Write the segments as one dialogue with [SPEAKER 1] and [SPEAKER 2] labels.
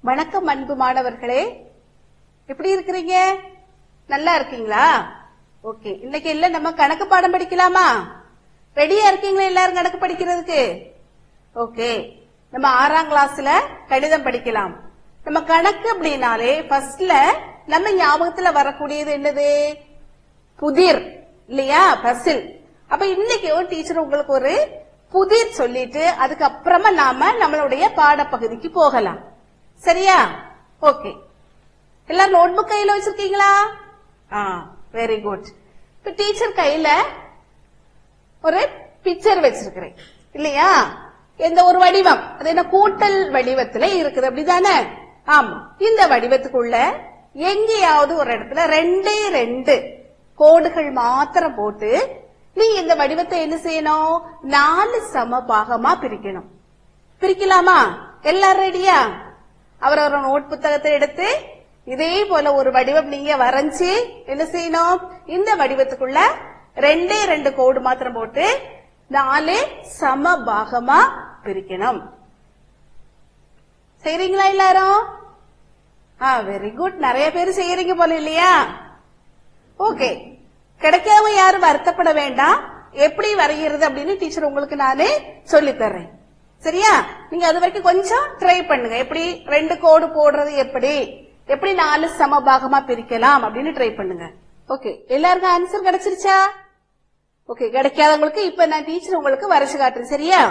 [SPEAKER 1] வணக்கம் அன்பு மாணவர்களே எப்படி இருக்கிறீங்க நல்லா இருக்கீங்களா ஓகே இன்னைக்கு இல்ல நம்ம கணக்கு பாடம் படிக்கலாமா ரெடியா இருக்கீங்களா எல்லாரும் கணக்கு படிக்கிறதுக்கு ஓகே நம்ம ஆறாம் கிளாஸ்ல கணிதம் படிக்கலாம் நம்ம கணக்கு அப்படின்னாலே ஃபர்ஸ்ட்ல நம்ம ஞாபகத்துல வரக்கூடியது என்னது புதிர் இல்லையா பசில் அப்ப இன்னைக்கு ஒரு டீச்சர் உங்களுக்கு ஒரு புதிர் சொல்லிட்டு அதுக்கப்புறமா நாம நம்மளுடைய பாடப்பகுதிக்கு போகலாம் சரியா ஓகே எல்லாரும் நோட்புக் கையில வச்சிருக்கீங்களா ஆ வெரி குட் இப்ப டீச்சர் கையில ஒரு பிக்சர் வச்சிருக்கிறேன் இல்லையா எந்த ஒரு வடிவம் அது என்ன கூட்டல் வடிவத்துல இருக்குது அப்படிதானே ஆமா இந்த வடிவத்துக்குள்ள எங்கேயாவது ஒரு இடத்துல ரெண்டே ரெண்டு கோடுகள் மாத்திரம் போட்டு நீ இந்த வடிவத்தை என்ன செய்யணும் நாலு சம பாகமா பிரிக்கணும் பிரிக்கலாமா எல்லாரும் ரெடியா அவரவர நோட் புத்தகத்தை எடுத்து இதே போல ஒரு வடிவம் நீங்க வரைஞ்சு என்ன செய்யணும் இந்த வடிவத்துக்குள்ள ரெண்டே ரெண்டு கோடு மாத்திரம் போட்டு நாலு சம பாகமா பிரிக்கணும் செய்றீங்களா எல்லாரும் ஆ வெரி குட் நிறைய பேர் செய்யறீங்க போல இல்லையா ஓகே கிடைக்காம யாரும் வருத்தப்பட வேண்டாம் எப்படி வரைகிறது அப்படின்னு டீச்சர் உங்களுக்கு நானே சொல்லி தர்றேன் சரியா நீங்க அது வரைக்கும் கொஞ்சம் ட்ரை பண்ணுங்க எப்படி ரெண்டு கோடு போடுறது எப்படி எப்படி நாலு சமபாகமா பிரிக்கலாம் அப்படின்னு ட்ரை பண்ணுங்க ஓகே எல்லாருக்கும் ஆன்சர் கிடைச்சிருச்சா ஓகே கிடைக்காதவங்களுக்கு இப்ப நான் டீச்சர் உங்களுக்கு வரைச்சு காட்டுறேன் சரியா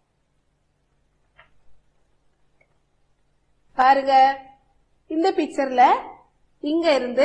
[SPEAKER 1] பாருங்க இந்த பிக்சர்ல இங்க இருந்து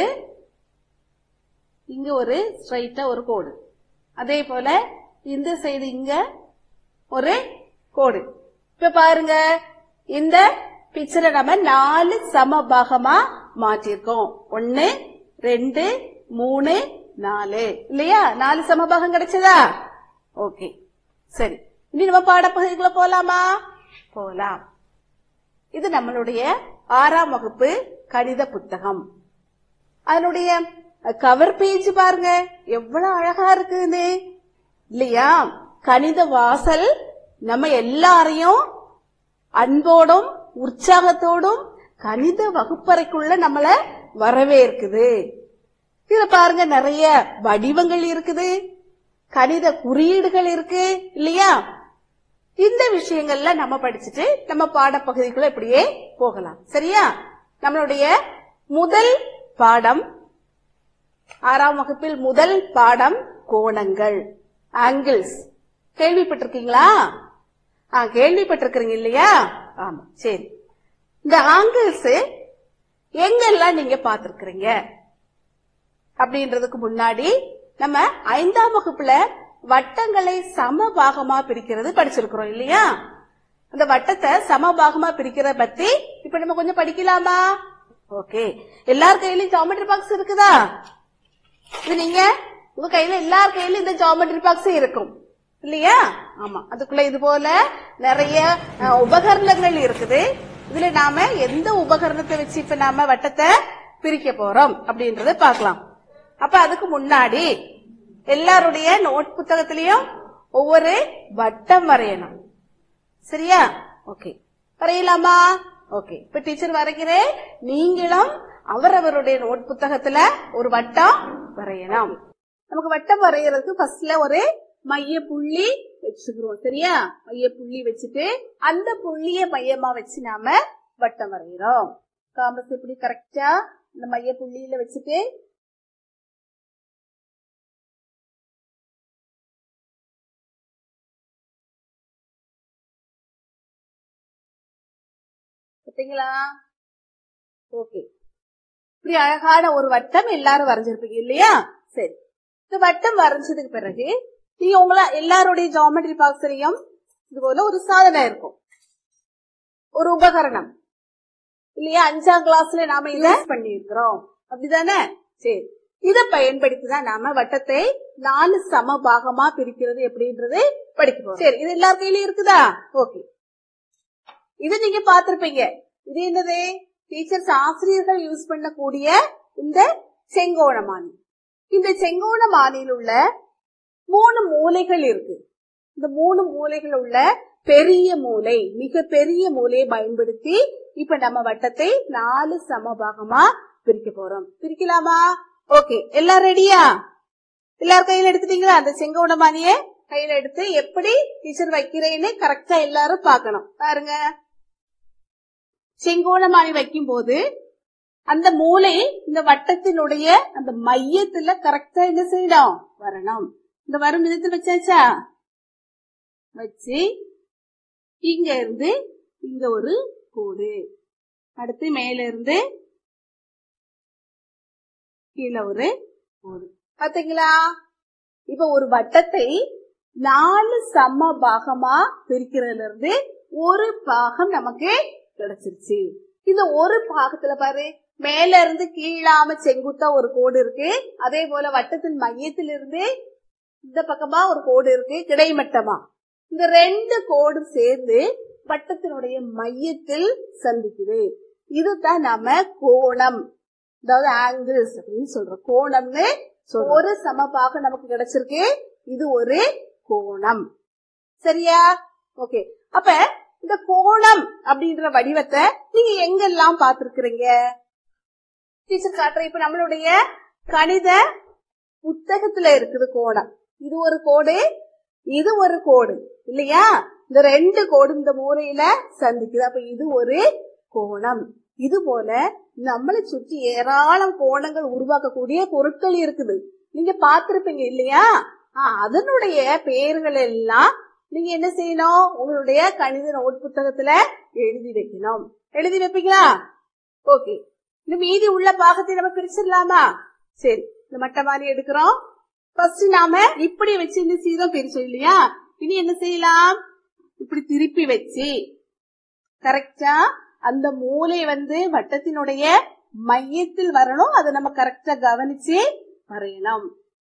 [SPEAKER 1] இங்க ஒரு ஸ்ட்ரைட்டா ஒரு கோடு அதே போல இந்த சைடு இங்க ஒரு கோடு இப்ப பாருங்க இந்த பிக்சரை நம்ம நாலு சம பாகமா மாற்றிருக்கோம் ஒன்னு ரெண்டு மூணு நாலு இல்லையா நாலு சமபாகம் கிடைச்சதா ஓகே சரி இனி நம்ம பாடப்பகுதிக்குள்ள போலாமா போலாம் இது நம்மளுடைய ஆறாம் வகுப்பு கணித புத்தகம் அதனுடைய கவர் பேஜ் பாருங்க எவ்வளவு அழகா இருக்குன்னு இல்லையா கணித வாசல் நம்ம எல்லாரையும் அன்போடும் உற்சாகத்தோடும் கணித வகுப்பறைக்குள்ள நம்மள வரவேற்குது இதுல பாருங்க நிறைய வடிவங்கள் இருக்குது கணித குறியீடுகள் இருக்கு இல்லையா இந்த விஷயங்கள்ல நம்ம படிச்சுட்டு நம்ம பாடப்பகுதிக்குள்ள இப்படியே போகலாம் சரியா நம்மளுடைய முதல் பாடம் ஆறாம் வகுப்பில் முதல் பாடம் கோணங்கள் ஆங்கிள்ஸ் கேள்விப்பட்டிருக்கீங்களா ஆ கேள்விப்பட்டிருக்கிறீங்க இல்லையா ஆமா சரி இந்த ஆங்கிள்ஸ் எங்கெல்லாம் நீங்க பார்த்திருக்கிறீங்க அப்படின்றதுக்கு முன்னாடி நம்ம ஐந்தாம் வகுப்புல வட்டங்களை சமபாகமா பிரிக்கிறது படிச்சிருக்கிறோம் இல்லையா அந்த வட்டத்தை சமபாகமா பிரிக்கிறத பத்தி இப்ப நம்ம கொஞ்சம் படிக்கலாமா ஓகே எல்லார் கையிலயும் ஜாமெட்ரி பாக்ஸ் இருக்குதா இது நீங்க உங்க கையில எல்லார் கையிலும் இந்த ஜாமெட்ரி பாக்ஸ் இருக்கும் இல்லையா ஆமா அதுக்குள்ள இது போல நிறைய அஹ், உபகரணங்கள் இருக்குது இதுல நாம எந்த உபகரணத்தை வச்சு இப்ப நாம வட்டத்தை பிரிக்க போறோம் அப்படின்றத பார்க்கலாம் அப்ப அதுக்கு முன்னாடி எல்லாருடைய நோட் புத்தகத்திலையும் ஒவ்வொரு வட்டம் வரையணும் சரியா ஓகே வரையலாமா ஓகே இப்ப டீச்சர் வரைகிறேன் நீங்களும் அவரவருடைய நோட் புத்தகத்துல ஒரு வட்டம் வரையணும் நமக்கு வட்டம் வரைகிறதுக்கு ஃபர்ஸ்ட்ல ஒரு மைய புள்ளி வச்சுக்கிறோம் சரியா மைய புள்ளி வச்சுட்டு அந்த புள்ளிய மையமா வச்சு நாம வட்டம் வரைகிறோம் காம்பஸ் இப்படி கரெக்டா இந்த மைய புள்ளியில வச்சுட்டு பார்த்தீங்களா ஓகே இப்படி அழகான ஒரு வட்டம் எல்லாரும் வரைஞ்சிருப்பீங்க இல்லையா சரி இந்த வட்டம் வரைஞ்சதுக்கு பிறகு நீங்க உங்கள எல்லாருடைய ஜாமெட்ரி பாக்ஸ்லயும் இது போல ஒரு சாதனை இருக்கும் ஒரு உபகரணம் இல்லையா அஞ்சாம் கிளாஸ்ல நாம இத பண்ணியிருக்கிறோம் அப்படிதானே சரி இத பயன்படுத்தி தான் நாம வட்டத்தை நாலு சம பாகமா பிரிக்கிறது எப்படின்றது படிக்க போறோம் சரி இது எல்லார் கையிலயும் இருக்குதா ஓகே இது நீங்க பாத்திருப்பீங்க இது என்னது டீச்சர்ஸ் ஆசிரியர்கள் யூஸ் பண்ணக்கூடிய இந்த செங்கோணமானி இந்த செங்கோணமானியில் உள்ள மூணு மூலைகள் இருக்கு இந்த மூணு மூலைகள் உள்ள பெரிய மூலை மிக பெரிய மூலையை பயன்படுத்தி இப்ப நம்ம வட்டத்தை நாலு சமபாகமா பிரிக்க போறோம் பிரிக்கலாமா ஓகே எல்லாம் ரெடியா எல்லாரும் கையில எடுத்துட்டீங்களா அந்த செங்கோணமானிய கையில எடுத்து எப்படி டீச்சர் வைக்கிறேன்னு கரெக்டா எல்லாரும் பார்க்கணும் பாருங்க செங்கோணமானி வைக்கும் போது அந்த மூலை இந்த வட்டத்தினுடைய அந்த மையத்துல கரெக்டா என்ன செய்யணும் வரணும் இந்த வரும் விதத்தில் வச்சாச்சா வச்சு இங்க இருந்து இங்க ஒரு கோடு அடுத்து மேல இருந்து கீழே ஒரு கோடு பாத்தீங்களா இப்ப ஒரு வட்டத்தை நாலு சம பாகமா பிரிக்கிறதுல இருந்து ஒரு பாகம் நமக்கு கிடைச்சிருச்சு இந்த ஒரு பாகத்துல பாரு மேல இருந்து கீழாம செங்குத்தா ஒரு கோடு இருக்கு அதே போல வட்டத்தின் மையத்திலிருந்து இந்த பக்கமா ஒரு கோடு இருக்கு கிடைமட்டமா இந்த ரெண்டு கோடு சேர்ந்து வட்டத்தினுடைய மையத்தில் சந்திக்குது இதுதான் நாம கோணம் அதாவது ஆங்கிள்ஸ் அப்படின்னு சொல்றோம் கோணம்னு சொல்றோம். ஒரு சமபாக நமக்கு கிடைச்சிருக்கு இது ஒரு கோணம் சரியா ஓகே அப்ப இந்த கோணம் அப்படின்ற வடிவத்தை நீங்க எங்கெல்லாம் பார்த்திருக்கிறீங்க டீச்சர் காட்டுறேன் இப்ப நம்மளுடைய கணித புத்தகத்துல இருக்குது கோணம் இது ஒரு கோடு இது ஒரு கோடு இல்லையா இந்த ரெண்டு கோடு இந்த மூலையில சந்திக்குது அப்ப இது ஒரு கோணம் இது போல நம்மளை சுற்றி ஏராளம் கோணங்கள் உருவாக்கக்கூடிய பொருட்கள் இருக்குது நீங்க பார்த்திருப்பீங்க இல்லையா ஆ, அதனுடைய பெயர்கள் எல்லாம் நீங்க என்ன செய்யணும் உங்களுடைய கணித நோட் புத்தகத்துல எழுதி வைக்கணும் எழுதி வைப்பீங்களா ஓகே இந்த மீதி உள்ள பாகத்தை நம்ம பிரிச்சிடலாமா சரி இந்த மட்டை மாதிரி எடுக்கிறோம் ஃபர்ஸ்ட் நாம இப்படி வச்சு இந்த சீரம் பிரிச்சோம் இல்லையா இனி என்ன செய்யலாம் இப்படி திருப்பி வச்சு கரெக்டா அந்த மூலை வந்து வட்டத்தினுடைய மையத்தில் வரணும் அதை நம்ம கரெக்டா கவனிச்சு வரையணும்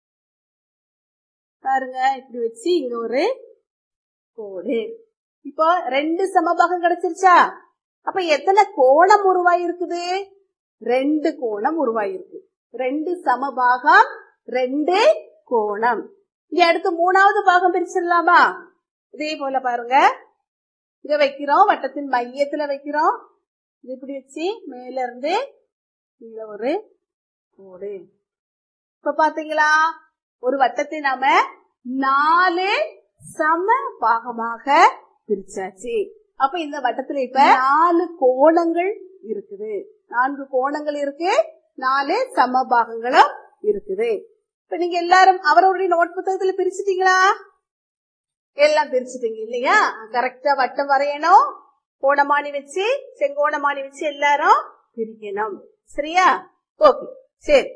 [SPEAKER 1] பாருங்க இப்படி வச்சு இங்க ஒரு கோடு இப்போ ரெண்டு சமபாகம் கிடைச்சிருச்சா அப்ப எத்தனை கோணம் உருவாயிருக்குது ரெண்டு கோணம் உருவாயிருக்கு ரெண்டு சமபாகம் ரெண்டு கோணம் இங்க அடுத்து மூணாவது பாகம் பிரிச்சிடலாமா இதே போல பாருங்க இங்க வைக்கிறோம் வட்டத்தின் மையத்துல வைக்கிறோம் இது இப்படி வச்சு மேல இருந்து கீழே ஒரு கோடு இப்ப பாத்தீங்களா ஒரு வட்டத்தை நாம நாலு சம பாகமாக பிரிச்சாச்சு அப்ப இந்த வட்டத்துல இப்ப நாலு கோணங்கள் இருக்குது நான்கு கோணங்கள் இருக்கு நாலு சம பாகங்களும் இருக்குது இப்ப நீங்க எல்லாரும் அவரவருடைய நோட் புத்தகத்துல பிரிச்சுட்டீங்களா எல்லாம் பிரிச்சுட்டீங்க இல்லையா கரெக்டா வட்டம் வரையணும் கோணமானி வச்சு செங்கோணமானி வச்சு எல்லாரும் பிரிக்கணும் சரியா ஓகே சரி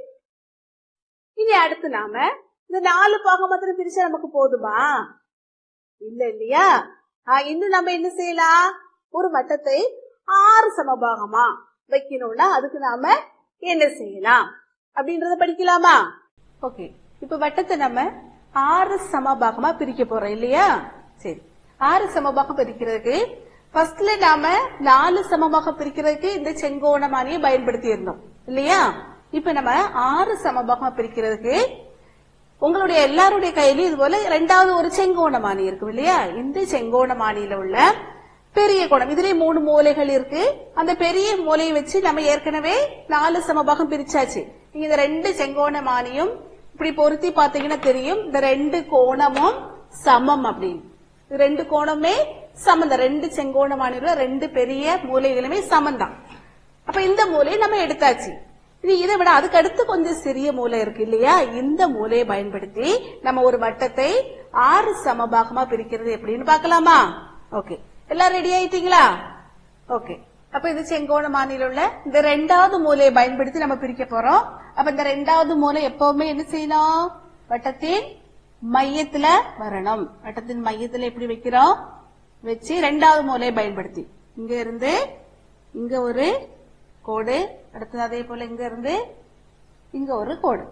[SPEAKER 1] இனி அடுத்து நாம இந்த நாலு பாகம் மாத்திரம் பிரிச்சா நமக்கு போதுமா இல்ல இல்லையா ஆ, இன்னும் நம்ம என்ன செய்யலாம் ஒரு வட்டத்தை ஆறு சமபாகமா வைக்கணும்னா அதுக்கு நாம என்ன செய்யலாம் அப்படின்றத படிக்கலாமா ஓகே இப்ப வட்டத்தை நம்ம ஆறு சமபாகமா பிரிக்க போறோம் இல்லையா சரி ஆறு சமபாகம் பிரிக்கிறதுக்கு ஃபர்ஸ்ட்ல நாம நாலு சமமாக பிரிக்கிறதுக்கு இந்த செங்கோணமானியை பயன்படுத்தி இருந்தோம் இல்லையா இப்ப நம்ம ஆறு சமபாகமா பிரிக்கிறதுக்கு உங்களுடைய எல்லாருடைய கையிலயும் இது போல ரெண்டாவது ஒரு செங்கோணமானி இருக்கும் இல்லையா இந்த செங்கோணமானியில உள்ள பெரிய கோணம் இதுலயே மூணு மூலைகள் இருக்கு அந்த பெரிய மூலையை வச்சு நம்ம ஏற்கனவே நாலு சமபாகம் பிரிச்சாச்சு நீங்க இந்த ரெண்டு செங்கோணமானியும் இப்படி பொருத்தி பாத்தீங்கன்னா தெரியும் இந்த ரெண்டு கோணமும் சமம் அப்படின்னு இது ரெண்டு கோணமே சமம் தான் ரெண்டு செங்கோணமானியில ரெண்டு பெரிய மூலைகளுமே சமம் தான் அப்ப இந்த மூலையை நம்ம எடுத்தாச்சு இது இதை விட அதுக்கு அடுத்து கொஞ்சம் சிறிய மூலை இருக்கு இல்லையா இந்த மூலையை பயன்படுத்தி நம்ம ஒரு வட்டத்தை ஆறு சமபாகமா பிரிக்கிறது எப்படின்னு பார்க்கலாமா ஓகே எல்லாம் ரெடி ஆயிட்டீங்களா ஓகே அப்ப இது செங்கோண மாநில உள்ள இந்த ரெண்டாவது மூலையை பயன்படுத்தி நம்ம பிரிக்க போறோம் அப்ப இந்த ரெண்டாவது மூலை எப்பவுமே என்ன செய்யணும் வட்டத்தின் மையத்துல வரணும் வட்டத்தின் மையத்துல எப்படி வைக்கிறோம் வச்சு ரெண்டாவது மூலையை பயன்படுத்தி இங்க இருந்து இங்க ஒரு கோடு அடுத்தது அதே போல இங்க இருந்து இங்க ஒரு கோடு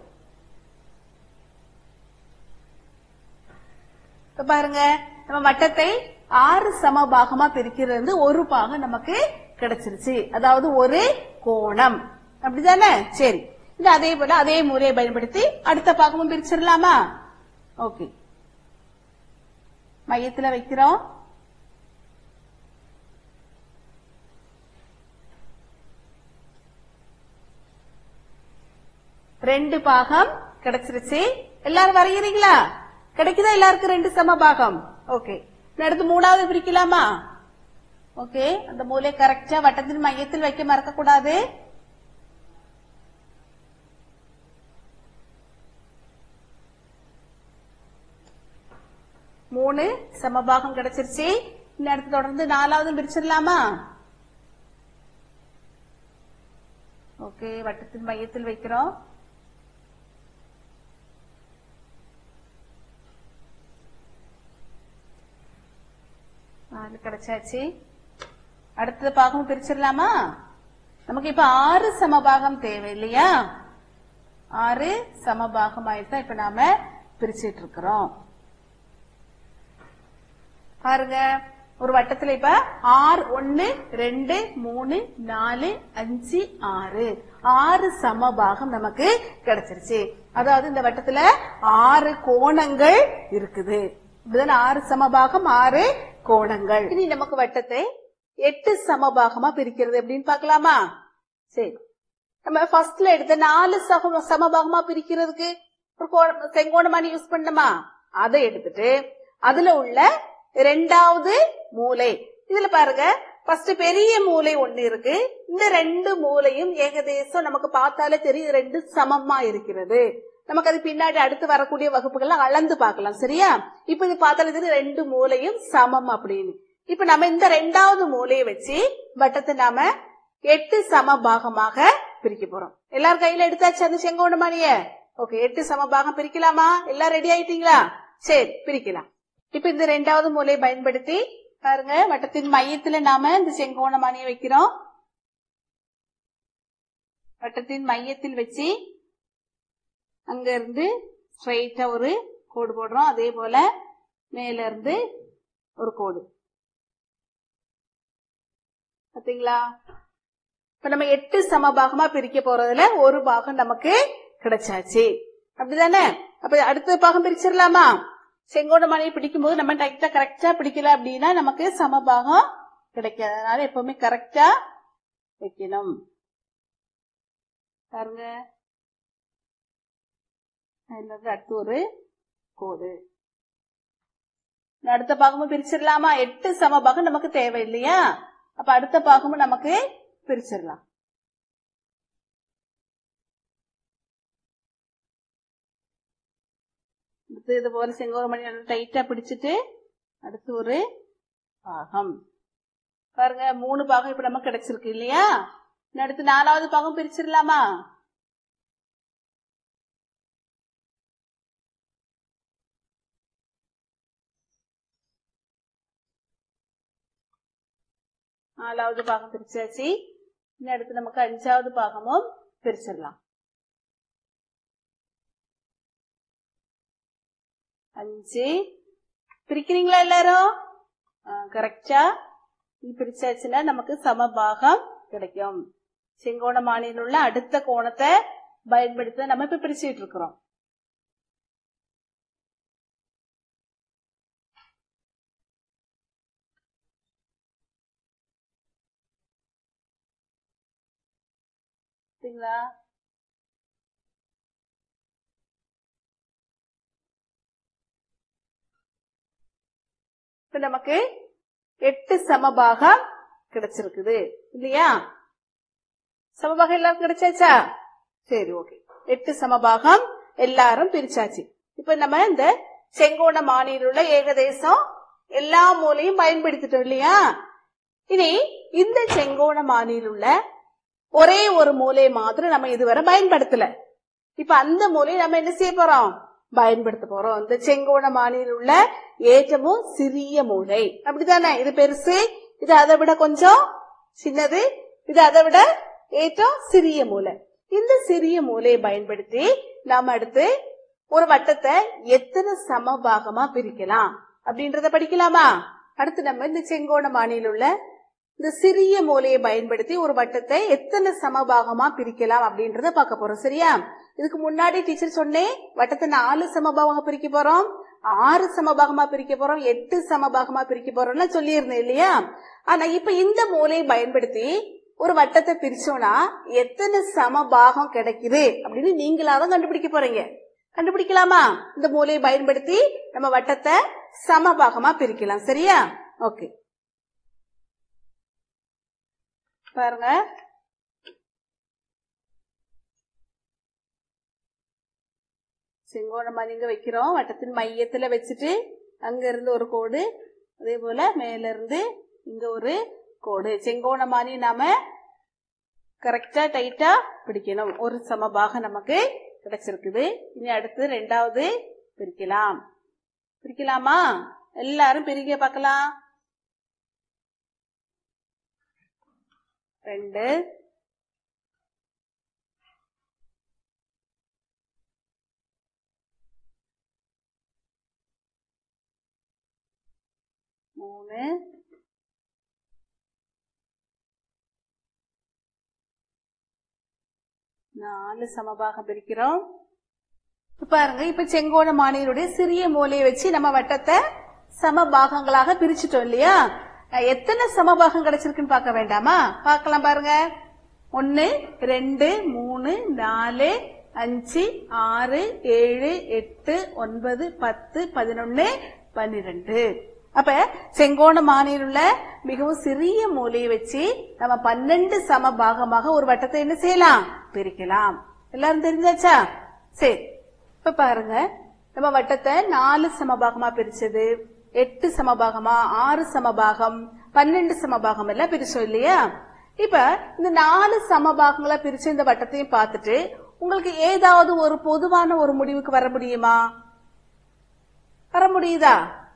[SPEAKER 1] இப்ப பாருங்க நம்ம வட்டத்தை ஆறு சம பாகமா பிரிக்கிறது வந்து ஒரு பாகம் நமக்கு கிடைச்சிருச்சு அதாவது ஒரு கோணம் அப்படிதானே சரி இது அதே போல அதே முறையை பயன்படுத்தி அடுத்த பாகமும் பிரிச்சிடலாமா ஓகே மையத்துல வைக்கிறோம் ரெண்டு பாகம் கிடைச்சிருச்சு எல்லாரும் வரைகிறீங்களா கிடைக்குதா எல்லாருக்கும் ரெண்டு சம பாகம் ஓகே அடுத்து மூணாவது பிரிக்கலாமா ஓகே அந்த மூலை கரெக்டா வட்டத்தின் மையத்தில் வைக்க மறக்க கூடாது மூணு சமபாகம் கிடைச்சிருச்சு இந்த அடுத்து தொடர்ந்து நாலாவது பிரிச்சிடலாமா ஓகே வட்டத்தின் மையத்தில் வைக்கிறோம் நாலு கிடைச்சாச்சு அடுத்தது பாகம் பிரிச்சிடலாமா நமக்கு இப்ப ஆறு சமபாகம் தேவை இல்லையா ஆறு சமபாகம் ஆயிடுதான் இப்ப நாம பிரிச்சிட்டு இருக்கிறோம் பாருங்க ஒரு வட்டத்துல இப்ப ஆறு ஒன்னு ரெண்டு மூணு நாலு அஞ்சு ஆறு ஆறு சமபாகம் நமக்கு கிடைச்சிருச்சு அதாவது இந்த வட்டத்துல ஆறு கோணங்கள் இருக்குது இப்படிதானே ஆறு சமபாகம் ஆறு கோணங்கள் இனி நமக்கு வட்டத்தை எட்டு சமபாகமா பிரிக்கிறது எப்படின்னு பார்க்கலாமா சரி நம்ம ஃபர்ஸ்ட்ல எடுத்த நாலு சம சமபாகமா பிரிக்கிறதுக்கு ஒரு கோண- செங்கோணமானி யூஸ் பண்ணணுமா அதை எடுத்துட்டு அதுல உள்ள ரெண்டாவது மூலை இதுல பாருங்க ஃபர்ஸ்ட் பெரிய மூலை ஒண்ணு இருக்கு இந்த ரெண்டு மூலையும் ஏகதேசம் நமக்கு பார்த்தாலே தெரியும் ரெண்டு சமமா இருக்கிறது நமக்கு அது பின்னாடி அடுத்து வரக்கூடிய வகுப்புகள்ல அளந்து பார்க்கலாம் சரியா இப்ப இது பார்த்தாலே தெரியும் ரெண்டு மூலையும் சமம் அப்படின்னு இப்ப நம்ம இந்த ரெண்டாவது மூலையை வச்சு வட்டத்தை நாம எட்டு சம பாகமாக பிரிக்க போறோம் எல்லாரும் கையில எடுத்தாச்சு அந்த செங்கோணமானிய ஓகே எட்டு சம பாகம் பிரிக்கலாமா எல்லாம் ரெடி ஆயிட்டீங்களா சரி பிரிக்கலாம் இப்ப இந்த ரெண்டாவது மூலையை பயன்படுத்தி பாருங்க வட்டத்தின் மையத்துல நாம இந்த செங்கோணமானியை வைக்கிறோம் வட்டத்தின் மையத்தில் வச்சு அங்க இருந்து ஸ்ட்ரைட்டா ஒரு கோடு போடுறோம் அதே போல மேல இருந்து ஒரு கோடு பாத்தீங்களா இப்ப நம்ம எட்டு சமபாகமா பிரிக்க போறதுல ஒரு பாகம் நமக்கு கிடைச்சாச்சு அப்படிதானே அப்ப அடுத்த பாகம் பிரிச்சிடலாமா செங்கோட மணியை பிடிக்கும் போது நம்ம டைட்டா கரெக்டா பிடிக்கல அப்படின்னா நமக்கு சமபாகம் கிடைக்காது அதனால எப்பவுமே கரெக்டா வைக்கணும் பாருங்க அதுல இருந்து அடுத்து ஒரு கோடு அடுத்த பாகமும் பிரிச்சிடலாமா எட்டு சமபாகம் நமக்கு தேவை இல்லையா அப்ப அடுத்த பாகமும் நமக்கு பிரிச்சிடலாம் அடுத்து இது போல செங்கோர மணி நல்லா டைட்டா பிடிச்சிட்டு அடுத்து ஒரு பாகம் பாருங்க மூணு பாகம் இப்ப நமக்கு கிடைச்சிருக்கு இல்லையா இன்னும் அடுத்து நாலாவது பாகம் பிரிச்சிடலாமா நாலாவது பாகம் பிரிச்சாச்சு இன்னும் அடுத்து நமக்கு அஞ்சாவது பாகமும் பிரிச்சிடலாம் அஞ்சு பிரிக்கிறீங்களா எல்லாரும் கரெக்டா பிரிச்சாச்சுன்னா நமக்கு சமபாகம் கிடைக்கும் செங்கோண மாநில உள்ள அடுத்த கோணத்தை பயன்படுத்த நம்ம இப்ப பிரிச்சுட்டு இருக்கிறோம் சரிங்களா இப்ப நமக்கு எட்டு சமபாகம் கிடைச்சிருக்குது இல்லையா சமபாகம் எல்லாருக்கும் கிடைச்சாச்சா சரி ஓகே எட்டு சமபாகம் எல்லாரும் பிரிச்சாச்சு இப்ப நம்ம இந்த செங்கோண மாநில உள்ள ஏகதேசம் எல்லா மூலையும் பயன்படுத்திட்டோம் இல்லையா இனி இந்த செங்கோண மாநில உள்ள ஒரே ஒரு மூலையை மாத்திரம் நம்ம இதுவரை பயன்படுத்தல இப்ப அந்த மூலையை நம்ம என்ன செய்ய போறோம் பயன்படுத்த போறோம் இந்த செங்கோண மாநில உள்ள ஏற்றமும் சிறிய மூலை அப்படிதானே இது பெருசு இது அதை விட கொஞ்சம் சின்னது இது அதை விட ஏற்றம் சிறிய மூலை இந்த சிறிய மூலையை பயன்படுத்தி நாம அடுத்து ஒரு வட்டத்தை எத்தனை சமபாகமா பிரிக்கலாம் அப்படின்றத படிக்கலாமா அடுத்து நம்ம இந்த செங்கோண மாநில உள்ள இந்த சிறிய மூலையை பயன்படுத்தி ஒரு வட்டத்தை எத்தனை சமபாகமா பிரிக்கலாம் அப்படின்றத பார்க்க போறோம் சரியா இதுக்கு முன்னாடி டீச்சர் சொன்னேன் வட்டத்தை நாலு சமபாகமா பிரிக்க போறோம் ஆறு சமபாகமா பிரிக்க போறோம் எட்டு சமபாகமா பிரிக்க போறோம்னு சொல்லியிருந்தேன் இல்லையா ஆனா இப்ப இந்த மூலையை பயன்படுத்தி ஒரு வட்டத்தை பிரிச்சோம்னா எத்தனை சம பாகம் கிடைக்குது அப்படின்னு நீங்களா தான் கண்டுபிடிக்க போறீங்க கண்டுபிடிக்கலாமா இந்த மூலையை பயன்படுத்தி நம்ம வட்டத்தை சம பாகமா பிரிக்கலாம் சரியா ஓகே பாருங்க செங்கோணம் இங்க வைக்கிறோம் வட்டத்தின் மையத்துல வச்சுட்டு அங்க இருந்து ஒரு கோடு அதே போல மேல இருந்து இங்க ஒரு கோடு செங்கோணமானி நாம கரெக்டா டைட்டா பிடிக்கணும் ஒரு சமபாகம் நமக்கு கிடைச்சிருக்குது இனி அடுத்து ரெண்டாவது பிரிக்கலாம் பிரிக்கலாமா எல்லாரும் பிரிக்க பார்க்கலாம் ரெண்டு மூணு நாலு சமபாகம் பிரிக்கிறோம் இப்ப பாருங்க இப்ப செங்கோண மாநிலருடைய சிறிய மூலையை வச்சு நம்ம வட்டத்தை சம பாகங்களாக பிரிச்சுட்டோம் இல்லையா அஹ் எத்தனை சமபாகம் கிடைச்சிருக்குன்னு பார்க்க வேண்டாமா பார்க்கலாம் பாருங்க ஒன்னு ரெண்டு மூணு நாலு அஞ்சு ஆறு ஏழு எட்டு ஒன்பது பத்து பதினொன்னு பன்னிரெண்டு அப்ப செங்கோண மாநில உள்ள மிகவும் சிறிய மூலையை வச்சு நம்ம பன்னெண்டு சம பாகமாக ஒரு வட்டத்தை என்ன செய்யலாம் பிரிக்கலாம் எல்லாரும் தெரிஞ்சாச்சா சரி இப்ப பாருங்க நம்ம வட்டத்தை நாலு சமபாகமா பிரிச்சது எட்டு சமபாகமா ஆறு சமபாகம் பன்னெண்டு சமபாகம் எல்லாம் பிரிச்சோம் இல்லையா இப்ப இந்த நாலு சமபாகங்களா பிரிச்ச இந்த வட்டத்தையும் பார்த்துட்டு உங்களுக்கு ஏதாவது ஒரு பொதுவான ஒரு முடிவுக்கு வர முடியுமா வர முடியுதா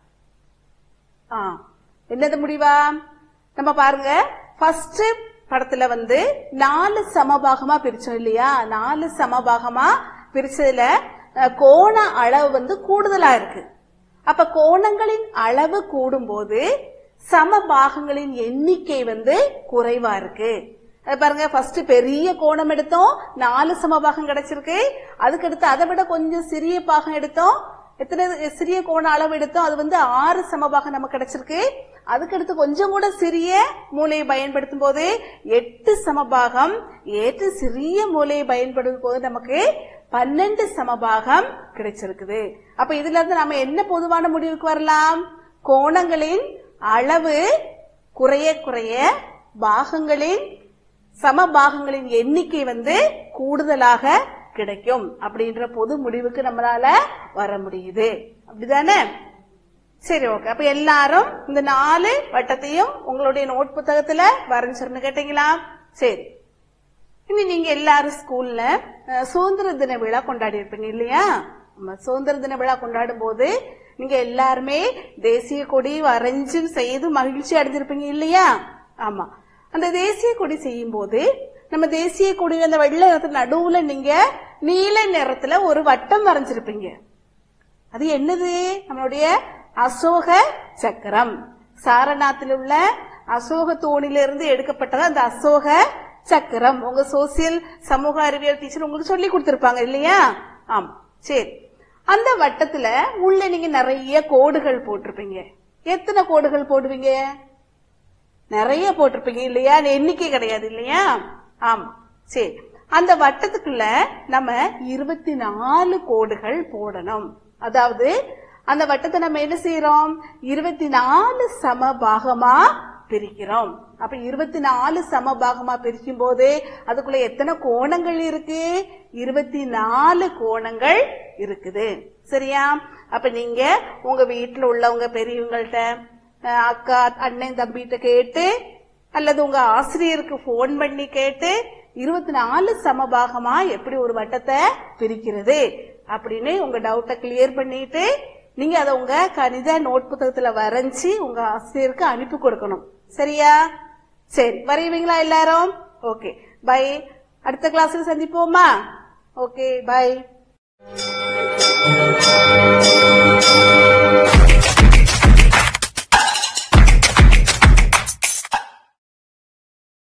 [SPEAKER 1] ஆ என்னது முடிவா நம்ம பாருங்க ஃபர்ஸ்ட் படத்துல வந்து நாலு சமபாகமா பிரிச்சோம் இல்லையா நாலு சமபாகமா பிரிச்சதுல அஹ், கோண அளவு வந்து கூடுதலா இருக்கு அப்ப கோணங்களின் அளவு கூடும்போது சம பாகங்களின் எண்ணிக்கை வந்து குறைவா இருக்கு அது பாருங்க ஃபர்ஸ்ட் பெரிய கோணம் எடுத்தோம் நாலு சமபாகம் கிடைச்சிருக்கு அதுக்கடுத்து அதை விட கொஞ்சம் சிறிய பாகம் எடுத்தோம் எத்தனை சிறிய கோண அளவு எடுத்தோம் அது வந்து ஆறு சமபாகம் நமக்கு கிடைச்சிருக்கு அதுக்கடுத்து கொஞ்சம் கூட சிறிய மூலையை பயன்படுத்தும் போது எட்டு சமபாகம் ஏற்று சிறிய மூலையை பயன்படுத்தும் போது நமக்கு பன்னெண்டு சமபாகம் கிடைச்சிருக்குது அப்ப இதுல இருந்து நாம என்ன பொதுவான முடிவுக்கு வரலாம் கோணங்களின் அளவு குறைய குறைய பாகங்களின் சம பாகங்களின் எண்ணிக்கை வந்து கூடுதலாக கிடைக்கும் அப்படின்ற பொது முடிவுக்கு நம்மளால வர முடியுது அப்படிதானே சரி ஓகே அப்ப எல்லாரும் இந்த நாலு வட்டத்தையும் உங்களுடைய நோட் புத்தகத்துல வரைஞ்சிருந்து கேட்டீங்களா சரி இனி நீங்க எல்லாரும் ஸ்கூல்ல அஹ், சுதந்திர தின விழா கொண்டாடி இருப்பீங்க இல்லையா ஆமா, சுதந்திர தின விழா கொண்டாடும் போது நீங்க எல்லாருமே தேசிய கொடி வரைஞ்சு செய்து மகிழ்ச்சி அடைஞ்சிருப்பீங்க இல்லையா ஆமா அந்த தேசிய கொடி செய்யும் போது நம்ம தேசிய கொடி அந்த வெள்ளை நிறத்துல நடுவுல நீங்க நீல நிறத்துல ஒரு வட்டம் வரைஞ்சிருப்பீங்க அது என்னது நம்மளுடைய அசோக சக்கரம் சாரநாத்தில் உள்ள அசோக தூணிலிருந்து எடுக்கப்பட்டது அந்த அசோக சக்கரம் உங்க சோசியல் சமூக அறிவியல் டீச்சர் உங்களுக்கு சொல்லி கொடுத்திருப்பாங்க இல்லையா ஆம் சரி அந்த வட்டத்துல உள்ள நீங்க நிறைய கோடுகள் போட்டிருப்பீங்க எத்தனை கோடுகள் போடுவீங்க நிறைய போட்டிருப்பீங்க இல்லையா அது எண்ணிக்கை கிடையாது இல்லையா ஆமா சரி அந்த வட்டத்துக்குள்ள நம்ம இருபத்தி நாலு கோடுகள் போடணும் அதாவது அந்த வட்டத்தை நம்ம என்ன செய்யறோம் இருபத்தி நாலு சம பாகமா பிரிக்கிறோம் அப்ப இருபத்தி நாலு சம பாகமா பிரிக்கும் போது அதுக்குள்ள எத்தனை கோணங்கள் இருக்கு இருபத்தி நாலு கோணங்கள் இருக்குது சரியா அப்ப நீங்க உங்க வீட்டுல உள்ளவங்க பெரியவங்கள்ட்ட அஹ் அக்கா அண்ணன் தம்பிகிட்ட கேட்டு அல்லது உங்க ஆசிரியருக்கு ஃபோன் பண்ணி கேட்டு இருபத்தி நாலு சமபாகமா எப்படி ஒரு வட்டத்தை பிரிக்கிறது அப்படின்னு உங்க டவுட்டை கிளியர் பண்ணிட்டு நீங்க அதை உங்க கணித நோட் புத்தகத்துல வரைஞ்சி உங்க ஆசிரியருக்கு அனுப்பி கொடுக்கணும் சரியா சரி வரைவீங்களா எல்லாரும் ஓகே பை அடுத்த கிளாஸுக்கு சந்திப்போமா ஓகே பை